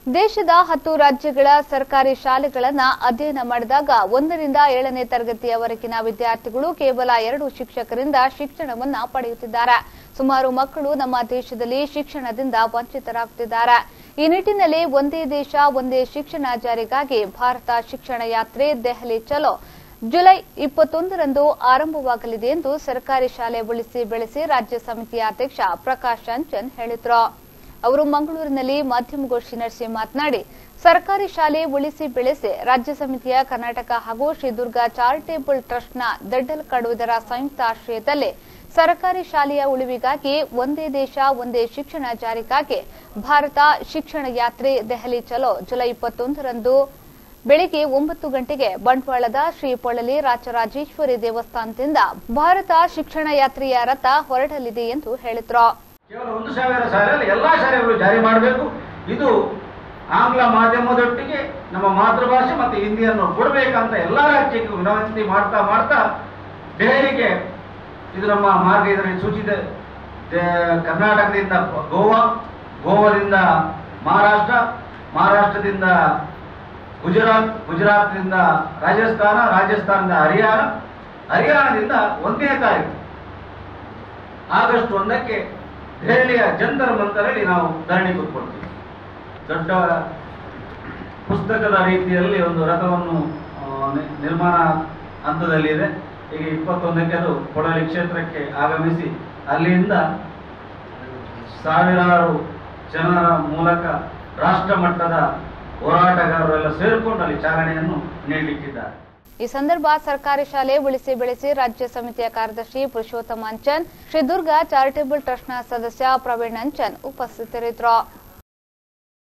ದೇಶದ ಹತ್ತು ರಾಜ್ಯಗಳ ಸರ್ಕಾರಿ ಶಾಲೆಗಳನ್ನ ಅಧ್ಯಯನ ಮಾಡಿದಾಗ ಒಂದರಿಂದ ಏಳನೇ ತರಗತಿಯವರೆಗಿನ ವಿದ್ಯಾರ್ಥಿಗಳು ಕೇವಲ ಎರಡು ಶಿಕ್ಷಕರಿಂದ ಶಿಕ್ಷಣವನ್ನ ಪಡೆಯುತ್ತಿದ್ದಾರೆ ಸುಮಾರು ಮಕ್ಕಳು ನಮ್ಮ ದೇಶದಲ್ಲಿ ಶಿಕ್ಷಣದಿಂದ ವಂಚಿತರಾಗುತ್ತಿದ್ದಾರೆ ಈ ನಿಟ್ಟಿನಲ್ಲಿ ಒಂದೇ ದೇಶ ಒಂದೇ ಶಿಕ್ಷಣ ಜಾರಿಗಾಗಿ ಭಾರತ ಶಿಕ್ಷಣ ಯಾತ್ರೆ ದೆಹಲಿ ಚಲೋ ಜುಲೈ ಇಪ್ಪತ್ತೊಂದರಂದು ಆರಂಭವಾಗಲಿದೆ ಎಂದು ಸರ್ಕಾರಿ ಶಾಲೆ ಉಳಿಸಿ ಬೆಳೆಸಿ ರಾಜ್ಯ ಸಮಿತಿಯ ಅಧ್ಯಕ್ಷ ಪ್ರಕಾಶ್ ಅಂಚನ್ ಹೇಳಿದರು ಅವರು ಮಂಗಳೂರಿನಲ್ಲಿ ಮಾಧ್ಯಮಗೋಷ್ಠಿ ನಡೆಸಿ ಮಾತನಾಡಿ ಸರ್ಕಾರಿ ಶಾಲೆ ಉಳಿಸಿ ಬೆಳೆಸಿ ರಾಜ್ಯ ಸಮಿತಿಯ ಕರ್ನಾಟಕ ಹಾಗೂ ಶ್ರೀದುರ್ಗ ಚಾರಿಟೇಬಲ್ ಟ್ರಸ್ಟ್ನ ದಡ್ಡಲ್ ಕಡುವುದರ ಸಂಯುಕ್ತ ಆಶ್ರಯದಲ್ಲಿ ಸರ್ಕಾರಿ ಶಾಲೆಯ ಉಳಿವಿಗಾಗಿ ಒಂದೇ ದೇಶ ಒಂದೇ ಶಿಕ್ಷಣ ಜಾರಿಗಾಗಿ ಭಾರತ ಶಿಕ್ಷಣ ಯಾತ್ರೆ ದೆಹಲಿ ಚಲೋ ಜುಲೈ ಇಪ್ಪತ್ತೊಂದರಂದು ಬೆಳಿಗ್ಗೆ ಒಂಬತ್ತು ಗಂಟೆಗೆ ಬಂಟ್ವಾಳದ ಶ್ರೀ ಪೊಳಲಿ ರಾಜರಾಜೇಶ್ವರಿ ದೇವಸ್ಥಾನದಿಂದ ಭಾರತ ಶಿಕ್ಷಣ ಯಾತ್ರೆಯ ರಥ ಹೊರಡಲಿದೆ ಎಂದು ಹೇಳಿದರು ಕೇವಲ ಒಂದು ಸಾವಿರ ಶಾಲೆಯಲ್ಲಿ ಎಲ್ಲಾ ಶಾಲೆಗಳು ಜಾರಿ ಮಾಡಬೇಕು ಇದು ಆಂಗ್ಲ ಮಾಧ್ಯಮದೊಟ್ಟಿಗೆ ನಮ್ಮ ಮಾತೃಭಾಷೆ ಮತ್ತು ಹಿಂದಿಯನ್ನು ಕೊಡಬೇಕಂತ ಎಲ್ಲ ರಾಜ್ಯಕ್ಕೂ ವಿನಂತಿ ಮಾಡ್ತಾ ಮಾಡ್ತಾ ದೆಹಲಿಗೆ ಇದು ನಮ್ಮ ಮಾರ್ಗ ಇದರಲ್ಲಿ ಸೂಚಿತ ದೆ- ಕರ್ನಾಟಕದಿಂದ ಗೋವಾ ಗೋವಾದಿಂದ ಮಹಾರಾಷ್ಟ್ರ ಮಹಾರಾಷ್ಟ್ರದಿಂದ ಗುಜರಾತ್ ಗುಜರಾತ್ನಿಂದ ರಾಜಸ್ಥಾನ ರಾಜಸ್ಥಾನದಿಂದ ಹರಿಯಾಣ ಹರಿಯಾಣದಿಂದ ಒಂದನೇ ತಾರೀಕು ಆಗಸ್ಟ್ ಒಂದಕ್ಕೆ ದೆಹಲಿಯ ಜಂತರ್ ಮಂತರಲ್ಲಿ ನಾವು ಧರಣಿ ಕೂತ್ಕೊಳ್ತೀವಿ ದೊಡ್ಡ ಪುಸ್ತಕದ ರೀತಿಯಲ್ಲಿ ಒಂದು ರಥವನ್ನು ಆ, ನಿ- ನಿರ್ಮಾಣ ಹಂತದಲ್ಲಿದೆ ಈಗ ಇಪ್ಪತ್ತೊಂದಕ್ಕೆ ಅದು ಕೊಡಲಿ ಕ್ಷೇತ್ರಕ್ಕೆ ಆಗಮಿಸಿ ಅಲ್ಲಿಂದ ಸಾವಿರಾರು ಜನರ ಮೂಲಕ ರಾಷ್ಟ್ರ ಮಟ್ಟದ ಹೋರಾಟಗಾರರೆಲ್ಲ ಸೇರಿಕೊಂಡು ಅಲ್ಲಿ ಚಾಲನೆಯನ್ನು ನೀಡಲಿಕ್ಕಿದ್ದಾರೆ ಈ ಸಂದರ್ಭ ಸರ್ಕಾರಿ ಶಾಲೆ ಉಳಿಸಿ ಬೆಳೆಸಿ ರಾಜ್ಯ ಸಮಿತಿಯ ಕಾರ್ಯದರ್ಶಿ ಪುರುಷೋತ್ತಮ ಅಂಚನ್ ಶ್ರೀದುರ್ಗ ಚಾರಿಟೇಬಲ್ ಟ್ರಸ್ಟ್ನ ಸದಸ್ಯ ಪ್ರವೀಣ್ ಅಂಚನ್ ಉಪಸ್ಥಿತರಿದ್ದರು